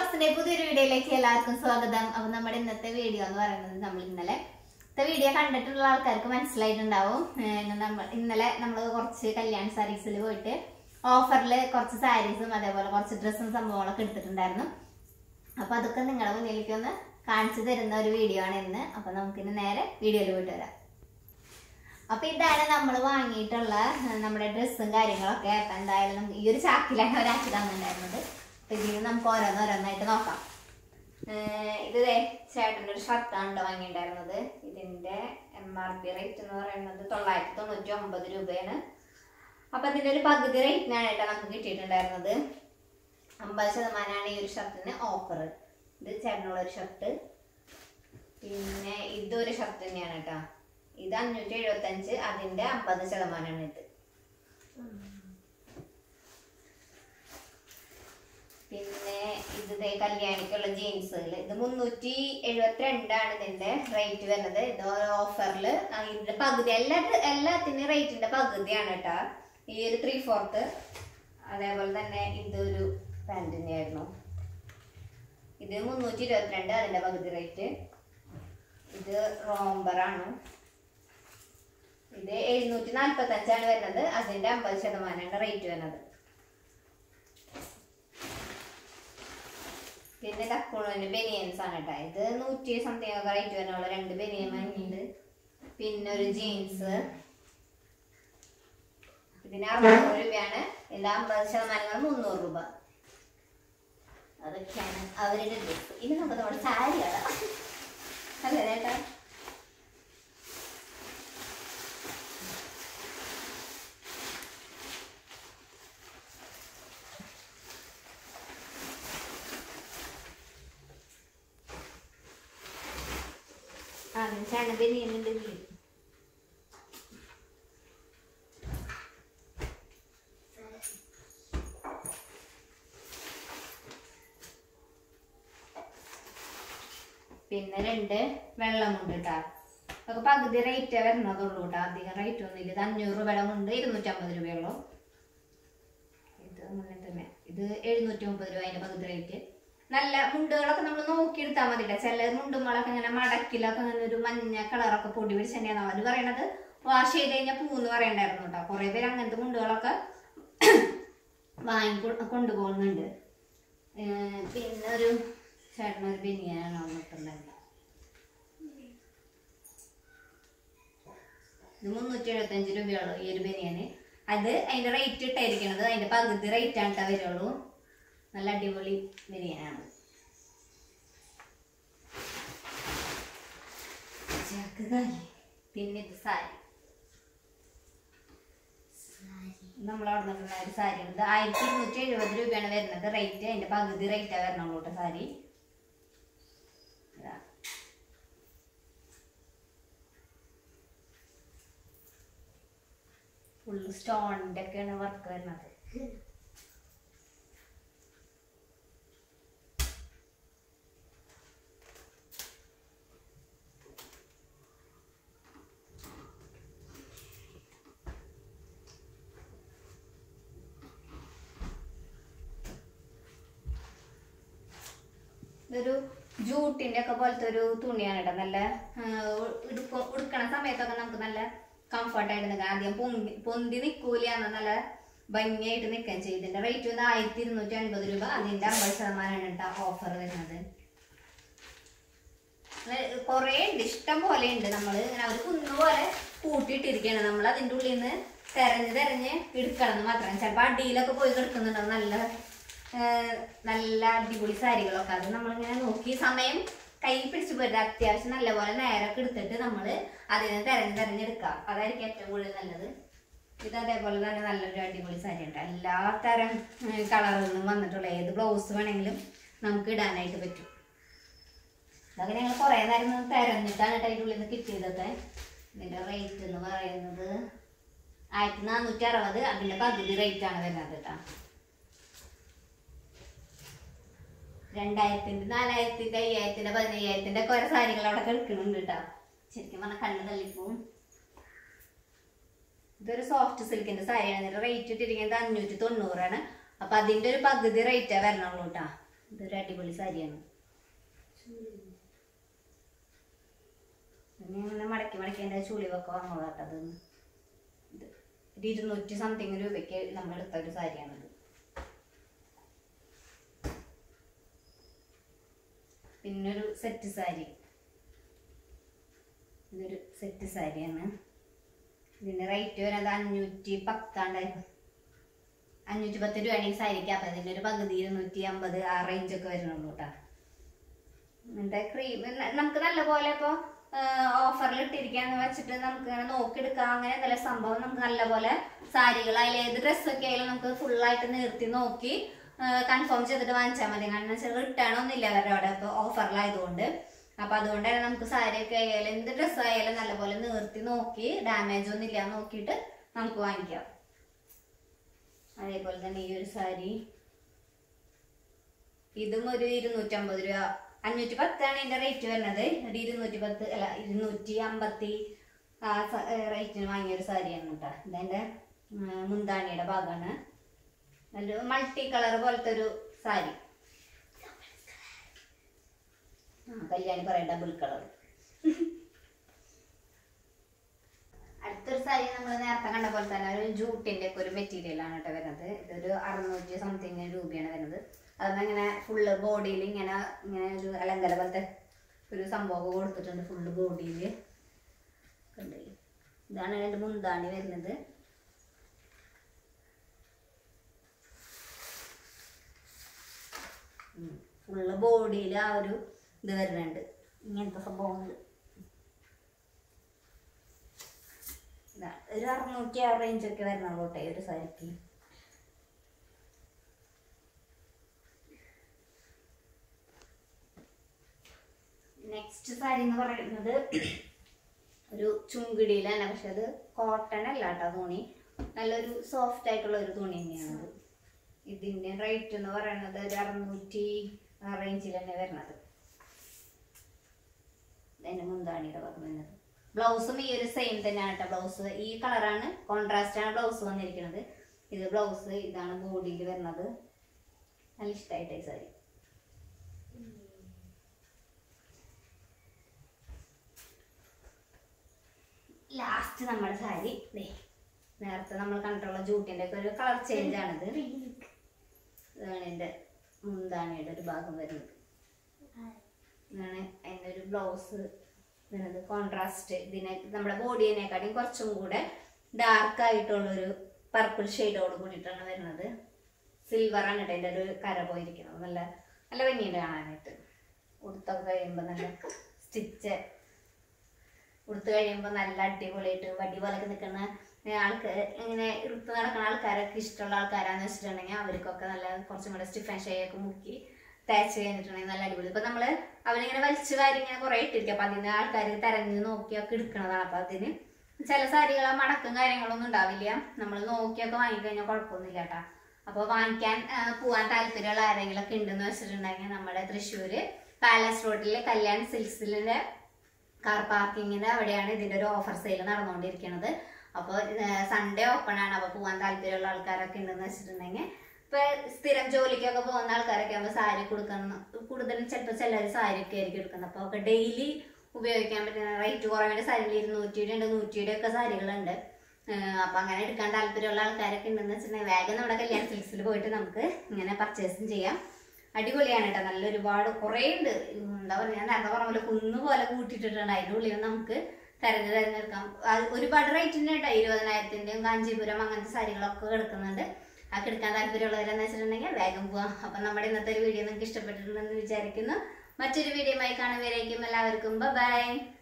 ബ്ലോഗ്സിന്റെ പുതിയൊരു വീഡിയോയിലേക്ക് എല്ലാവർക്കും സ്വാഗതം അപ്പൊ നമ്മുടെ ഇന്നത്തെ വീഡിയോ എന്ന് പറയുന്നത് നമ്മൾ ഇന്നലെ ഇന്നത്തെ വീഡിയോ കണ്ടിട്ടുള്ള ആൾക്കാർക്ക് മനസ്സിലായിട്ടുണ്ടാവും ഏഹ് നമ്മൾ ഇന്നലെ നമ്മൾ കുറച്ച് കല്യാൺ സാരീസിൽ പോയിട്ട് ഓഫറിൽ കുറച്ച് സാരീസും അതേപോലെ കുറച്ച് ഡ്രസ്സും സംഭവങ്ങളൊക്കെ എടുത്തിട്ടുണ്ടായിരുന്നു അപ്പൊ അതൊക്കെ നിങ്ങളുടെ മുന്നിലേക്ക് ഒന്ന് കാണിച്ചു തരുന്ന ഒരു വീഡിയോ ആണ് ഇന്ന് അപ്പൊ നമുക്കിന്ന് നേരെ വീഡിയോയിൽ പോയിട്ട് വരാം അപ്പൊ ഇതാണ് നമ്മൾ വാങ്ങിയിട്ടുള്ള ഏഹ്, നമ്മുടെ ഡ്രസ്സും കാര്യങ്ങളൊക്കെ അപ്പൊ എന്തായാലും ഈ ഒരു ചാക്കിലാണ് ഒരാക്കി തന്നിട്ടുണ്ടായിരുന്നത് അപ്പൊ ഇതിന് നമുക്ക് ഓരോന്ന് ഓരോന്നായിട്ട് നോക്കാം ഏഹ്, ഇത് ദേ ചേട്ടൻ്റെ ഒരു ഷർട്ടാണ് ട്ടോ വാങ്ങിയിട്ടുണ്ടായിരുന്നത് ഇതിന്റെ എം ആർ പി റേറ്റ് എന്ന് പറയുന്നത് തൊള്ളായിരത്തി തൊണ്ണൂറ്റി ഒമ്പത് രൂപയാണ് അപ്പൊ ഇതിന്റെ ഒരു പകുതി റേറ്റിനാണ് കേട്ടോ നമുക്ക് കിട്ടിയിട്ടുണ്ടായിരുന്നത് അമ്പത് ശതമാനമാണ് ഈ ഒരു ഷർട്ടിന് ഓഫർ ഇത് ചേട്ടനുള്ള ഒരു ഷർട്ട് പിന്നെ ഇതൊരു ഷർട്ട് തന്നെയാണ് കേട്ടോ ഇത് അഞ്ഞൂറ്റി എഴുപത്തി അഞ്ച് അതിന്റെ അമ്പത് ശതമാനമാണ് ഇത് പിന്നെ ഇത് ദേ കല്യാണിക്കുള്ള ജീൻസുകൾ ഇത് മുന്നൂറ്റി എഴുപത്തിരണ്ടാണ് ഇതിന്റെ റേറ്റ് വരുന്നത് ഇത് ഓഫറിൽ ഇതിന്റെ പകുതി എല്ലാ എല്ലാത്തിന്റെയും റേറ്റിന്റെ പകുതിയാണ് കേട്ടോ ഈ ഒരു ത്രീ ഫോർത്ത് അതേപോലെ തന്നെ ഇതൊരു പാൻറ്റിന്റെ ആയിരുന്നു ഇത് മുന്നൂറ്റി ഇരുപത്തിരണ്ട് അതിന്റെ പകുതി റേറ്റ് ഇത് റോംബറാണ് ഇത് എഴുന്നൂറ്റി നാൽപ്പത്തി അഞ്ചാണ് വരുന്നത് അതിന്റെ അമ്പത് ശതമാനമാണ് റേറ്റ് വരുന്നത് പിന്നെ ഡക്കുണുവിന്റെ ബനിയൻസ് ആണ് കേട്ടോ ഇത് നൂറ്റി സംതിങ് ഒക്കെ റേറ്റ് വരുന്നുള്ള രണ്ട് ബനിയൻ വാങ്ങിയിട്ടുണ്ട് പിന്നെ ഒരു ജീൻസ് ഇതിന് അറുന്നൂറ് രൂപയാണ് ഇതിന്റെ അമ്പത് ശതമാനങ്ങൾ മുന്നൂറ് രൂപ അതൊക്കെയാണ് അവരുടെ ഡ്രസ് ഇനി നമുക്ക് നമ്മുടെ സാരി കാണാം അല്ലേ ചേട്ടാ ആ ചേട്ടൻ ബനിയനുണ്ട് ഇതില് പിന്നെ രണ്ട് വെള്ളമുണ്ട് കേട്ടോ അതൊക്കെ പകുതി റേറ്റ് വരുന്നതുള്ളൂ കേട്ടോ അധികം റേറ്റ് ഒന്നുമില്ല ഇത് അഞ്ഞൂറ് രൂപയുടെ മുണ്ട് ഇരുന്നൂറ്റമ്പത് രൂപയുള്ളൂ ഇത് അങ്ങനെ തന്നെ ഇത് എഴുന്നൂറ്റി മുപ്പത് രൂപ അതിന്റെ പകുതി റേറ്റ് നല്ല മുണ്ടുകളൊക്കെ നമ്മൾ നോക്കിയെടുത്താൽ മതി കേട്ടോ ചില മുണ്ടുകളൊക്കെ ഇങ്ങനെ മടക്കിലൊക്കെ അങ്ങനെ ഒരു മഞ്ഞ കളറൊക്കെ പൊടി പിടിച്ചിട്ടുണ്ടെന്ന് അവർ പറയണത് വാഷ് ചെയ്ത് കഴിഞ്ഞാൽ പൂന്ന് പറയണ്ടായിരുന്നു കേട്ടോ കുറെ പേര് അങ്ങനത്തെ മുണ്ടുകളൊക്കെ വാങ്ങി കൊ- കൊണ്ടുപോകുന്നുണ്ട് ഏർ പിന്നെ ഒരു ചേട്ടനൊരു ബനിയാനാണ് വന്നിട്ടുണ്ടായിരുന്നത് ഇത് മുന്നൂറ്റി എഴുപത്തഞ്ച് രൂപയുള്ളൂ ഈ ഒരു ബനിയന് അത് അതിന്റെ റേറ്റ് ഇട്ടായിരിക്കണത് അതിന്റെ പകുതി റേറ്റ് ആണ് ട്ടോ വരുള്ളൂ നല്ല അടിപൊളി ബനിയനാണ് ചാക്ക് കാലി. പിന്നെ ഇത് സാരി നമ്മളവിടെ നിന്നുള്ള ഒരു സാരി ഉണ്ട് ആയിരത്തി ഇരുന്നൂറ്റി എഴുപത് രൂപയാണ് വരുന്നത് റേറ്റ് അതിന്റെ പകുതി റേറ്റാണ് വരണുള്ളൂ കേട്ടോ സാരി ഇതാ. ഫുള്ള് സ്റ്റോണിന്റെ ഒക്കെയാണ് വർക്ക് വരുന്നത് ഇതൊരു ജൂട്ടിന്റെ ഒക്കെ പോലത്തെ ഒരു തുണിയാണ് കേട്ടോ നല്ല ആ, ഉ- ഉടുക്ക- ഉടുക്കണ സമയത്തൊക്കെ നമുക്ക് നല്ല കംഫർട്ടായിട്ട് നിൽക്കാം ആദ്യം പൊന്തി പൊന്തി നിൽക്കൂല നല്ല ഭംഗിയായിട്ട് നിൽക്കുകയും ചെയ്യും ഇതിന്റെ റേറ്റ് വന്ന് ആയിരത്തി ഇരുന്നൂറ്റി അൻപത് രൂപ അതിന്റെ അമ്പത് ശതമാനമാണ് കേട്ടോ ഓഫർ വരുന്നത് കൊറേ ഉണ്ട് ഇഷ്ടം പോലെ ഉണ്ട് നമ്മള് ഇങ്ങനെ അവർ കുന്നു പോലെ കൂട്ടിയിട്ടിരിക്കുകയാണ് നമ്മൾ അതിന്റെ ഉള്ളിൽ നിന്ന് തെരഞ്ഞ് തെരഞ്ഞ് എടുക്കണം എന്ന് മാത്രം ചിലപ്പോൾ അടിയിലൊക്കെ പോയി കിടക്കുന്നുണ്ടാവും നല്ല ഏർ, നല്ല അടിപൊളി സാരികളൊക്കെ അത് നമ്മളിങ്ങനെ നോക്കി സമയം കൈ പിടിച്ച് പോയിട്ട് അത്യാവശ്യം നല്ലപോലെ നേരൊക്കെ എടുത്തിട്ട് നമ്മൾ അതിന് തെരഞ്ഞ് തെരഞ്ഞെടുക്കുക അതായിരിക്കും ഏറ്റവും കൂടുതൽ നല്ലത് ഇത് അതേപോലെ തന്നെ നല്ലൊരു അടിപൊളി സാരി ഉണ്ട് എല്ലാ തരം കളറുകളും വന്നിട്ടുള്ള ഏത് ബ്ലൗസ് വേണമെങ്കിലും നമുക്ക് ഇടാനായിട്ട് പറ്റും അതൊക്കെ ഞങ്ങൾ കുറേ നേരം നിന്ന് തെരഞ്ഞിട്ടാണ് കേട്ടോ അതിൻ്റെ ഉള്ളിൽ നിന്ന് കിട്ടിയതൊക്കെ ഇതിന്റെ റേറ്റ് എന്ന് പറയുന്നത് ആയിരത്തി നാനൂറ്റി അറുപത് അതിന്റെ പകുതി റേറ്റ് ആണ് വരുന്നത് കേട്ടോ രണ്ടായിരത്തിന്റെ നാലായിരത്തിന്റെ അയ്യായിരത്തിന്റെ പതിനയ്യായിരത്തിന്റെ ഒക്കെ ഓരോ സാരികൾ അവിടെ കിടക്കുന്നുണ്ട് കേട്ടോ ശരിക്കും പറഞ്ഞാൽ കണ്ണ് തള്ളിപ്പോവും ഇതൊരു സോഫ്റ്റ് സിൽക്കിന്റെ സാരിയാണ് ഇതിന്റെ റേറ്റ് ഇട്ടിരിക്കുന്നത് അഞ്ഞൂറ്റി തൊണ്ണൂറാണ് അപ്പൊ അതിന്റെ ഒരു പകുതി റേറ്റേ വരണുള്ളൂ കേട്ടോ ഇതൊരു അടിപൊളി സാരിയാണ് പിന്നെ ഇങ്ങനെ മടക്കി മടക്കി എൻ്റെ ചുളിവൊക്കെ വാങ്ങുള്ളൂ കേട്ടോ അത് ഇത് ഒരു ഇരുന്നൂറ്റി സംതിങ് രൂപയ്ക്ക് നമ്മൾ എടുത്ത ഒരു സാരിയാണിത് പിന്നൊരു സെറ്റ് സാരി ഇതൊരു സെറ്റ് സാരിയാണ് ഇതിന്റെ റേറ്റ് വരുന്നത് അഞ്ഞൂറ്റി പത്താണ്ടായിരുന്നു അഞ്ഞൂറ്റി പത്ത് രൂപയാണ് ഈ സാരിക്ക് അപ്പൊ ഇതിന്റെ ഒരു പകുതി ഇരുന്നൂറ്റി അമ്പത് ആ റേഞ്ച് ഒക്കെ വരുന്നുള്ളൂ കേട്ടോ എന്നിട്ട് ക്രീം നമുക്ക് നല്ലപോലെ ഇപ്പോൾ ഓഫറിൽ ഇട്ടിരിക്കാന്ന് വെച്ചിട്ട് നമുക്ക് ഇങ്ങനെ നോക്കിയെടുക്കാം അങ്ങനെ എന്തെല്ലാം സംഭവം നമുക്ക് നല്ലപോലെ സാരികൾ അതിൽ ഏത് ഡ്രസ്സൊക്കെ ആയാലും നമുക്ക് ഫുള്ളായിട്ട് നിർത്തി നോക്കി കൺഫേം ചെയ്തിട്ട് വാങ്ങിച്ചാൽ മതി കാരണം വെച്ചാൽ റിട്ടേൺ ഒന്നും ഇല്ല അവരുടെ അവിടെ ഇപ്പോൾ ഓഫറിലായതുകൊണ്ട് അപ്പൊ അതുകൊണ്ട് തന്നെ നമുക്ക് സാരിയൊക്കെ ആയാലും എന്ത് ഡ്രസ്സ് ആയാലും നല്ലപോലെ നിർത്തി നോക്കി ഡാമേജ് ഒന്നും ഇല്ല നോക്കിയിട്ട് നമുക്ക് വാങ്ങിക്കാം അതേപോലെ തന്നെ ഈ ഒരു സാരി ഇതും ഒരു ഇരുന്നൂറ്റമ്പത് രൂപ അഞ്ഞൂറ്റി പത്താണ് ഇതിന്റെ റേറ്റ് വരുന്നത് ഒരു ഇരുന്നൂറ്റി പത്ത് അല്ല ഇരുന്നൂറ്റി അമ്പത്തി ആ റേറ്റിന് വാങ്ങിയ ഒരു സാരിയാണ് കേട്ടോ ഇതെന്റെ ആ, മുന്താണിയുടെ ഭാഗമാണ് നല്ലൊരു മൾട്ടി കളർ പോലത്തെ ഒരു സാരി ആ കല്യാണി പറയാം ഡബിൾ കളർ അടുത്തൊരു സാരി നമ്മൾ നേരത്തെ കണ്ട പോലെ തന്നെ ഒരു ജൂട്ടിന്റെ ഒക്കെ ഒരു മെറ്റീരിയൽ ആണ് കേട്ടോ വരുന്നത് ഇതൊരു അറുന്നൂറ്റി സംതിങ് രൂപയാണ് വരുന്നത് അതൊന്നും ഇങ്ങനെ ഫുള്ള് ബോഡിയിൽ ഇങ്ങനെ ഇങ്ങനെ ഒരു അലങ്കര പോലത്തെ ഒരു സംഭവം കൊടുത്തിട്ടുണ്ട് ഫുള്ള് ബോഡിയിൽ കണ്ടില്ലേ ഇതാണ് അതിന്റെ മുന്താണി വരുന്നത് ഫുള്ള് ബോഡിയിൽ ആ ഒരു ഇത് വരുന്നുണ്ട് ഇങ്ങനത്തെ സംഭവങ്ങൾ ഇതാ, ഒരു അറുന്നൂറ്റി ആ റേഞ്ച് ഒക്കെ വരുന്നുള്ളൂ കേട്ടോ ഈ ഒരു സാരിക്ക് നെക്സ്റ്റ് സാരി എന്ന് പറയുന്നത് ഒരു ചുങ്കിടിയിലാണ് പക്ഷെ അത് കോട്ടൺ അല്ല കേട്ടോ തുണി നല്ലൊരു സോഫ്റ്റ് ആയിട്ടുള്ള ഒരു തുണി തന്നെയാണ് ഇതിന്റെ റേറ്റ് എന്ന് പറയുന്നത് ഒരു അറുന്നൂറ്റി ആ റേഞ്ചിൽ തന്നെ വരുന്നത് അതിന്റെ മുന്താണിയുടെ ഭാഗം വരുന്നത് ബ്ലൗസും ഈ ഒരു സെയിം തന്നെയാണ് കേട്ടോ ബ്ലൗസ് ഈ കളറാണ് കോൺട്രാസ്റ്റ് ആണ് ബ്ലൗസ് വന്നിരിക്കുന്നത് ഇത് ബ്ലൗസ് ഇതാണ് ബോഡിയിൽ വരുന്നത് നല്ല ഇഷ്ടമായിട്ട് ഈ സാരി ലാസ്റ്റ് നമ്മുടെ സാരി ദേ നേരത്തെ നമ്മൾ കണ്ടിട്ടുള്ള ജൂട്ടിന്റെ ഒക്കെ ഒരു കളർ ചേഞ്ച് ആണിത് ഇതാണ് എൻ്റെ മുന്താണിയുടെ ഒരു ഭാഗം വരുന്നത് ഇതാണ് അതിൻ്റെ ഒരു ബ്ലൗസ് വരുന്നത് കോൺട്രാസ്റ്റ് ഇതിനെ നമ്മുടെ ബോഡിയെക്കാട്ടിയും കുറച്ചും കൂടെ ഡാർക്ക് ആയിട്ടുള്ളൊരു പർപ്പിൾ ഷെയ്ഡോട് കൂടിയിട്ടാണ് വരുന്നത് സിൽവർ ആണ് കേട്ടോ അതിൻ്റെ ഒരു കര പോയിരിക്കുന്നത് നല്ല നല്ല ഭംഗിയുണ്ട് കാണാനായിട്ട് ഉടുത്തൊക്കെ കഴിയുമ്പോൾ നല്ല സ്റ്റിച്ച് ഉടുത്ത് കഴിയുമ്പോൾ നല്ല അടിപൊളിയായിട്ട് വടി പോലൊക്കെ നിൽക്കുന്ന ആൾക്ക് ഇങ്ങനെ ഇറുത്ത് നടക്കുന്ന ആൾക്കാരൊക്കെ ഇഷ്ടമുള്ള ആൾക്കാരാന്ന് വെച്ചിട്ടുണ്ടെങ്കിൽ അവർക്കൊക്കെ നല്ല കുറച്ചും കൂടെ സ്റ്റിഫൻ ഷേയൊക്കെ മുക്കി തേച്ച് കഴിഞ്ഞിട്ടുണ്ടെങ്കിൽ നല്ല അടിപൊളി ഇപ്പൊ നമ്മള് അവനിങ്ങനെ വലിച്ചു വാരി ഇങ്ങനെ കുറെ ഇട്ടിരിക്കും അപ്പൊ അതിന് ആൾക്കാർ തെരഞ്ഞു നോക്കിയൊക്കെ എടുക്കണതാണ് അപ്പൊ അതിന് ചില സാരികൾ ആ മടക്കും കാര്യങ്ങളൊന്നും ഉണ്ടാവില്ല നമ്മൾ നോക്കിയൊക്കെ വാങ്ങിക്കഴിഞ്ഞാൽ കുഴപ്പമൊന്നുമില്ല കേട്ടാ അപ്പൊ വാങ്ങിക്കാൻ ആ, പോവാൻ താല്പര്യമുള്ള ആരെങ്കിലും ഒക്കെ ഉണ്ടെന്ന് വെച്ചിട്ടുണ്ടെങ്കിൽ നമ്മുടെ തൃശ്ശൂര് പാലസ് റോഡിലെ കല്യാൺ സിൽക്സിലെ കാർ പാർക്കിങ്ങിന്റെ അവിടെയാണ് ഇതിന്റെ ഒരു ഓഫർ സെയിൽ നടന്നുകൊണ്ടിരിക്കുന്നത് അപ്പോൾ സൺഡേ ഓപ്പൺ ആണ് അപ്പോൾ പോകാൻ താല്പര്യമുള്ള ആൾക്കാരൊക്കെ ഉണ്ടെന്ന് വെച്ചിട്ടുണ്ടെങ്കിൽ ഇപ്പൊ സ്ഥിരം ജോലിക്കൊക്കെ പോകുന്ന ആൾക്കാരൊക്കെ ആകുമ്പോൾ സാരി കൊടുക്കുന്ന കൂടുതലും ചിലപ്പോൾ ചിലർ സാരി ഒക്കെ ആയിരിക്കും എടുക്കുന്നത് അപ്പോൾ ഒക്കെ ഡെയിലി ഉപയോഗിക്കാൻ പറ്റുന്ന റേറ്റ് കുറവിന്റെ സാരികൾ ഇരുന്നൂറ്റിയുടെ ഉണ്ട് നൂറ്റിയുടെ ഒക്കെ സാരികളുണ്ട് ഏഹ് അപ്പൊ അങ്ങനെ എടുക്കാൻ താല്പര്യമുള്ള ആൾക്കാരൊക്കെ ഉണ്ടെന്ന് വെച്ചിട്ടുണ്ടെങ്കിൽ വേഗം നമ്മുടെ കല്യാൺ സിൽക്സിൽ പോയിട്ട് നമുക്ക് ഇങ്ങനെ പർച്ചേസും ചെയ്യാം അടിപൊളിയാണ് കേട്ടോ നല്ല ഒരുപാട് കുറേ ഉണ്ട് ഉം, എന്താ പറയുക ഞാൻ നേരത്തെ പറഞ്ഞ പോലെ കുന്ന് പോലെ കൂട്ടിയിട്ടിട്ടുണ്ട് അതിൻ്റെ ഉള്ളിൽ നമുക്ക് തെരഞ്ഞു തെരഞ്ഞെടുക്കാം അത് ഒരുപാട് റേറ്റിന്റെ കേട്ടോ ഇരുപതിനായിരത്തിന്റെയും കാഞ്ചീപുരം അങ്ങനത്തെ സാരികളൊക്കെ കിടക്കുന്നുണ്ട് ആ എടുക്കാൻ താല്പര്യമുള്ളവരെന്ന് വെച്ചിട്ടുണ്ടെങ്കിൽ വേഗം പോവാം അപ്പൊ നമ്മുടെ ഇന്നത്തെ ഒരു വീഡിയോ നിങ്ങൾക്ക് ഇഷ്ടപ്പെട്ടിട്ടുണ്ടെന്ന് വിചാരിക്കുന്നു മറ്റൊരു വീഡിയോയുമായി കാണുമ്പോഴേക്കും എല്ലാവർക്കും ബൈ